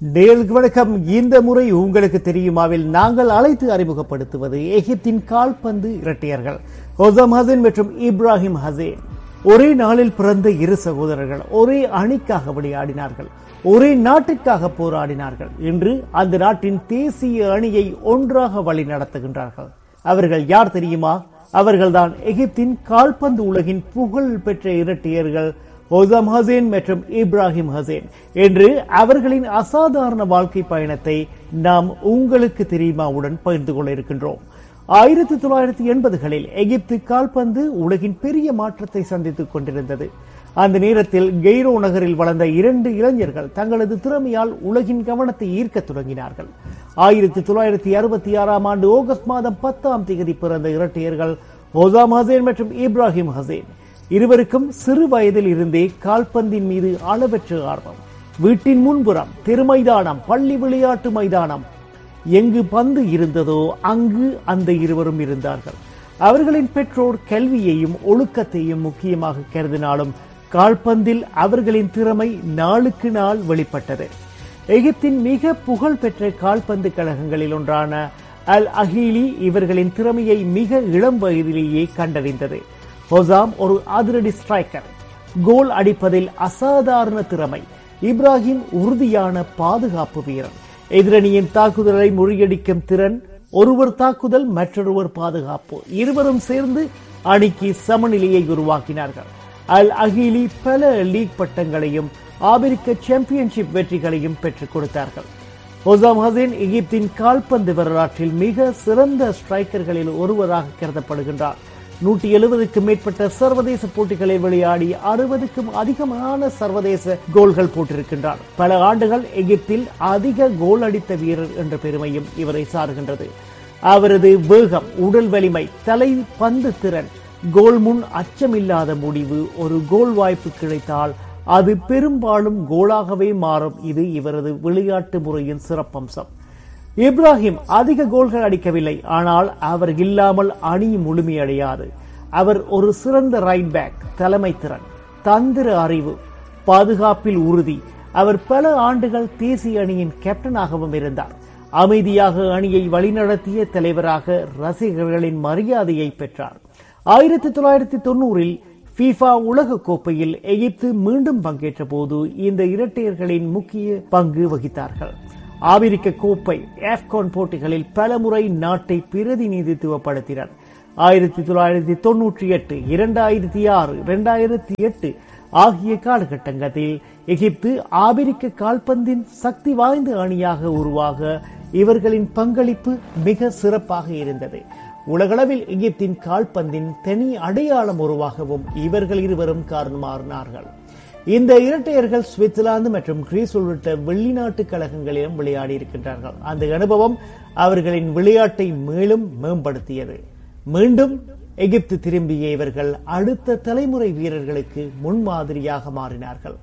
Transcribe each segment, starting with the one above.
நேர்களுக்கு வணக்கம் இந்த முறை உங்களுக்கு தெரியுமாவில் நாங்கள் அழைத்து அறிமுகப்படுத்துவது எகிப்தின் கால்பந்து இரட்டையர்கள் ஒசாம் ஹசன் மற்றும் இப்ராஹிம் ஹசேன் ஒரே நாளில் பிறந்த இரு சகோதரர்கள் ஒரே அணிக்காக விளையாடினார்கள் ஒரே நாட்டிற்காக போராடினார்கள் இன்று அந்த நாட்டின் தேசிய அணியை ஒன்றாக வழி நடத்துகின்றார்கள் அவர்கள் யார் தெரியுமா அவர்கள்தான் எகிப்தின் கால்பந்து உலகின் புகழ் பெற்ற இரட்டையர்கள் ஒசாம் ஹசேன் மற்றும் இப்ராஹிம் ஹசேன் என்று அவர்களின் அசாதாரண வாழ்க்கை பயணத்தை நாம் உங்களுக்கு தெரியுமாவுடன் பகிர்ந்து கொள்ள இருக்கின்றோம் ஆயிரத்தி தொள்ளாயிரத்தி எண்பதுகளில் எகிப்து கால்பந்து உலகின் பெரிய மாற்றத்தை சந்தித்துக் கொண்டிருந்தது அந்த நேரத்தில் கெய்ரோ நகரில் வளர்ந்த இரண்டு இளைஞர்கள் தங்களது திறமையால் உலகின் கவனத்தை ஈர்க்க தொடங்கினார்கள் ஆயிரத்தி தொள்ளாயிரத்தி அறுபத்தி ஆறாம் ஆண்டு ஆகஸ்ட் மாதம் பத்தாம் தேதி பிறந்த இரட்டையர்கள் ஒசாம் ஹசேன் மற்றும் இப்ராஹிம் ஹசேன் இருவருக்கும் சிறு வயதில் இருந்தே கால்பந்தின் மீது அளவற்ற ஆர்வம் வீட்டின் முன்புறம் திருமைதானம் பள்ளி விளையாட்டு மைதானம் எங்கு பந்து இருந்ததோ அங்கு அந்த இருவரும் இருந்தார்கள் அவர்களின் பெற்றோர் கல்வியையும் ஒழுக்கத்தையும் முக்கியமாக கருதினாலும் கால்பந்தில் அவர்களின் திறமை நாளுக்கு நாள் வெளிப்பட்டது எகிப்தின் மிக புகழ் பெற்ற கால்பந்து கழகங்களில் ஒன்றான அல் அஹீலி இவர்களின் திறமையை மிக இளம் வயதிலேயே கண்டறிந்தது ஹொசாம் ஒரு அதிரடி ஸ்ட்ரைக்கர் கோல் அடிப்பதில் அசாதாரண திறமை இப்ராஹிம் உறுதியான பாதுகாப்பு வீரர் எதிரணியின் தாக்குதலை முறியடிக்கும் திறன் ஒருவர் தாக்குதல் மற்றொருவர் பாதுகாப்பு இருவரும் சேர்ந்து அணிக்கு சமநிலையை உருவாக்கினார்கள் அல் அகிலி பல லீக் பட்டங்களையும் ஆபிரிக்க சாம்பியன்ஷிப் வெற்றிகளையும் பெற்றுக் கொடுத்தார்கள் ஹொசாம் ஹசேன் எகிப்தின் கால்பந்து வரலாற்றில் மிக சிறந்த ஸ்ட்ரைக்கர்களில் ஒருவராக கருதப்படுகின்றார் நூற்றி எழுபதுக்கும் மேற்பட்ட சர்வதேச போட்டிகளில் விளையாடி அறுபதுக்கும் அதிகமான சர்வதேச கோல்கள் போட்டிருக்கின்றார் பல ஆண்டுகள் எகிப்தில் அதிக கோல் அடித்த வீரர் என்ற பெருமையும் இவரை சாருகின்றது அவரது வேகம் உடல் வலிமை தலை பந்து திறன் கோல் முன் அச்சமில்லாத முடிவு ஒரு கோல் வாய்ப்பு கிடைத்தால் அது பெரும்பாலும் கோலாகவே மாறும் இது இவரது விளையாட்டு முறையின் சிறப்பம்சம் இப்ராஹிம் அதிக கோல்கள் அடிக்கவில்லை ஆனால் அவர் இல்லாமல் அணி முழுமையடையாது அவர் ஒரு சிறந்த ரைட் பேக் தலைமை திறன் தந்திர அறிவு பாதுகாப்பில் உறுதி அவர் பல ஆண்டுகள் தேசிய அணியின் கேப்டனாகவும் இருந்தார் அமைதியாக அணியை வழிநடத்திய தலைவராக ரசிகர்களின் மரியாதையை பெற்றார் ஆயிரத்தி தொள்ளாயிரத்தி தொண்ணூறில் ஃபீஃபா உலக கோப்பையில் எகிப்து மீண்டும் பங்கேற்ற போது இந்த இரட்டையர்களின் முக்கிய பங்கு வகித்தார்கள் ஆபிரிக்க கோப்பை ஆப்கான் போட்டிகளில் பலமுறை நாட்டை பிரதிநிதித்துவப்படுத்தினர் ஆயிரத்தி தொள்ளாயிரத்தி தொன்னூற்றி எட்டு இரண்டாயிரத்தி ஆறு இரண்டாயிரத்தி எட்டு ஆகிய காலகட்டங்களில் எகிப்து ஆபிரிக்க கால்பந்தின் சக்தி வாய்ந்த அணியாக உருவாக இவர்களின் பங்களிப்பு மிக சிறப்பாக இருந்தது உலகளவில் எகிப்தின் கால்பந்தின் தனி அடையாளம் உருவாகவும் இவர்கள் இருவரும் காரணமானார்கள் இந்த இரட்டையர்கள் சுவிட்சர்லாந்து மற்றும் கிரீஸ் உள்ளிட்ட வெளிநாட்டு கழகங்களிலும் விளையாடி இருக்கின்றார்கள் அந்த அனுபவம் அவர்களின் விளையாட்டை மேலும் மேம்படுத்தியது மீண்டும் எகிப்து திரும்பிய இவர்கள் அடுத்த தலைமுறை வீரர்களுக்கு முன்மாதிரியாக மாறினார்கள்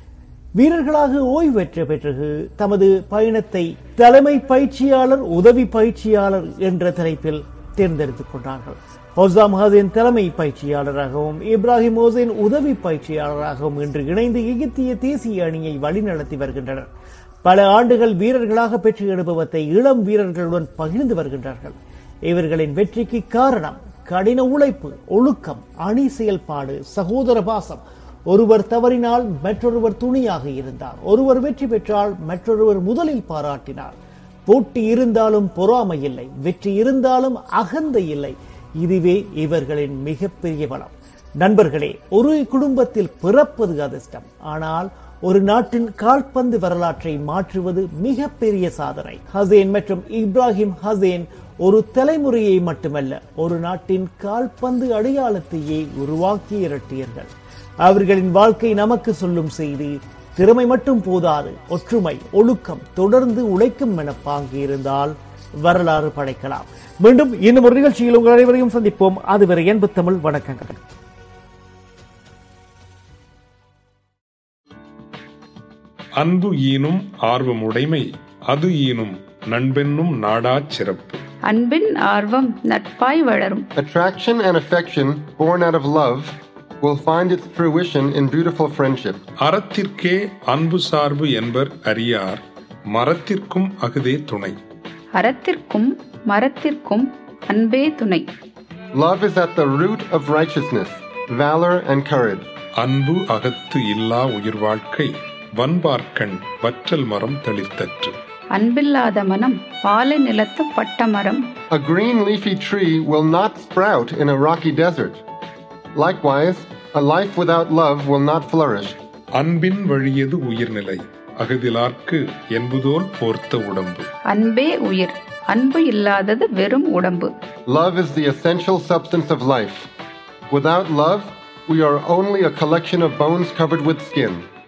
வீரர்களாக ஓய்வு பெற்ற பிறகு தமது பயணத்தை தலைமை பயிற்சியாளர் உதவி பயிற்சியாளர் என்ற தலைப்பில் தேர்ந்தெடுத்துக் கொண்டார்கள் ஹொசாம் ஹசேன் தலைமை பயிற்சியாளராகவும் இப்ராஹிம் ஹோசேன் உதவி பயிற்சியாளராகவும் இன்று இணைந்து எகிப்திய தேசிய அணியை வழிநடத்தி வருகின்றனர் பல ஆண்டுகள் வீரர்களாக பெற்ற அனுபவத்தை இளம் வீரர்களுடன் பகிர்ந்து வருகின்றார்கள் இவர்களின் வெற்றிக்கு காரணம் கடின உழைப்பு ஒழுக்கம் அணி செயல்பாடு சகோதர பாசம் ஒருவர் தவறினால் மற்றொருவர் துணியாக இருந்தார் ஒருவர் வெற்றி பெற்றால் மற்றொருவர் முதலில் பாராட்டினார் போட்டி இருந்தாலும் பொறாமை இல்லை வெற்றி இருந்தாலும் அகந்தை இல்லை இதுவே இவர்களின் மிகப்பெரிய பலம் நண்பர்களே ஒரு குடும்பத்தில் பிறப்பது அதிர்ஷ்டம் ஆனால் ஒரு நாட்டின் கால்பந்து வரலாற்றை மாற்றுவது மிகப்பெரிய சாதனை ஹசேன் மற்றும் இப்ராஹிம் ஹசேன் ஒரு தலைமுறையை மட்டுமல்ல ஒரு நாட்டின் கால்பந்து அடையாளத்தையே உருவாக்கிய இரட்டியர்கள் அவர்களின் வாழ்க்கை நமக்கு சொல்லும் செய்தி திறமை மட்டும் போதாது ஒற்றுமை ஒழுக்கம் தொடர்ந்து உழைக்கும் மனப்பாங்கு இருந்தால் வரலாறு படைக்கலாம் மீண்டும் இன்னும் ஒரு நிகழ்ச்சியில் உங்கள் அனைவரையும் சந்திப்போம் அதுவரை என்பு தமிழ் வணக்கங்கள் அன்பு ஈனும் ஆர்வமுடைமை அது ஈனும் நண்பென்னும் நாடாச் சிறப்பு அன்பின் ஆர்வம் நட்பாய் வளரும் Attraction and affection born out of love will find its fruition in beautiful friendship. அறத்திற்கே அன்பு சார்பு என்பர் அறியார் மரத்திற்கும் அகுதே துணை அறத்திற்கும் மரத்திற்கும் அன்பே துணை Love is at the root of righteousness, valor, and courage. அன்பு அகத்து இல்லா உயிர் வாழ்க்கை வன்பார்க்கண் வற்றல் மரம் தளிர்த்தற்று அன்பில்லாத மனம் பாலை நிலத்து பட்ட மரம் A green leafy tree will not sprout in a rocky desert. Likewise, a life without love will not flourish. அன்பின் வழியது உயிர்நிலை அகதிலார்க்கு என்பதோல் போர்த்த உடம்பு அன்பே உயிர் அன்பு இல்லாதது வெறும் உடம்பு Love is the essential substance of life. Without love, we are only a collection of bones covered with skin.